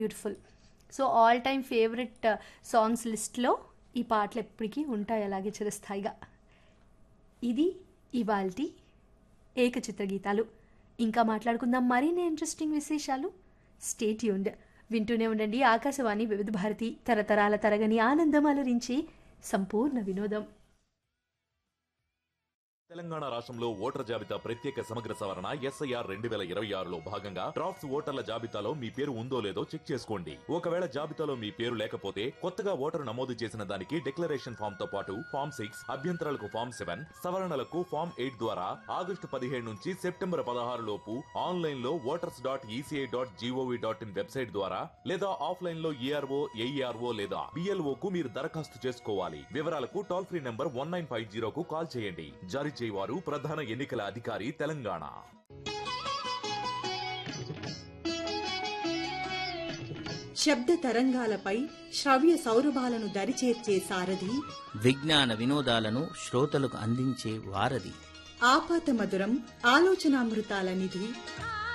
beautiful so all time favourite songs లిస్ట్లో ఈ పాటలు ఎప్పటికీ ఉంటాయి అలాగే చిరస్థాయిగా ఇది ఇవాల్టి ఏకచిత్ర గీతాలు ఇంకా మాట్లాడుకుందాం మరిన్ని ఇంట్రెస్టింగ్ విశేషాలు స్టేట్ యూన్డ్ వింటూనే ఉండండి ఆకాశవాణి వివిధ భారతి తరతరాల తరగని ఆనందం అలరించి సంపూర్ణ వినోదం తెలంగాణ రాష్ట్రంలో ఓటర్ జాబితా ప్రత్యేక సమగ్ర సవరణ ఎస్ఐఆర్ రెండు వేల ఇరవై ఆరులో భాగంగా డ్రాఫ్ట్స్ ఓటర్ల జాబితాలో మీ పేరు ఉందో లేదో చెక్ చేసుకోండి ఒకవేళ జాబితాలో మీ పేరు లేకపోతే కొత్తగా ఓటరు నమోదు చేసిన దానికి డిక్లరేషన్ ఫామ్ తో పాటు ఫామ్ సిక్స్ అభ్యంతరాలకు ఫామ్ సెవెన్ సవరణలకు ఫామ్ ఎయిట్ ద్వారా ఆగస్టు పదిహేడు నుంచి సెప్టెంబర్ పదహారు లోపు ఆన్లైన్ లో voters dot ECI dot G O V dot in website ద్వారా లేదా ఆఫ్లైన్ లో ఈఆర్ఓ ఏఈఆర్ఓ లేదా బిఎల్ఓ కు మీరు దరఖాస్తు చేసుకోవాలి వివరాలకు toll free number one nine five జీరోకు కాల్ చేయండి జారీ చేయవారు ప్రధాన ఎన్నికల అధికారి తెలంగాణ శబ్ద తరంగాలపై శ్రవ్య సౌరభాలను దరిచేర్చే సారథి విజ్ఞాన వినోదాలను శ్రోతలకు అందించే వారధి ఆపాత మధురం ఆలోచనామృతాల నిధి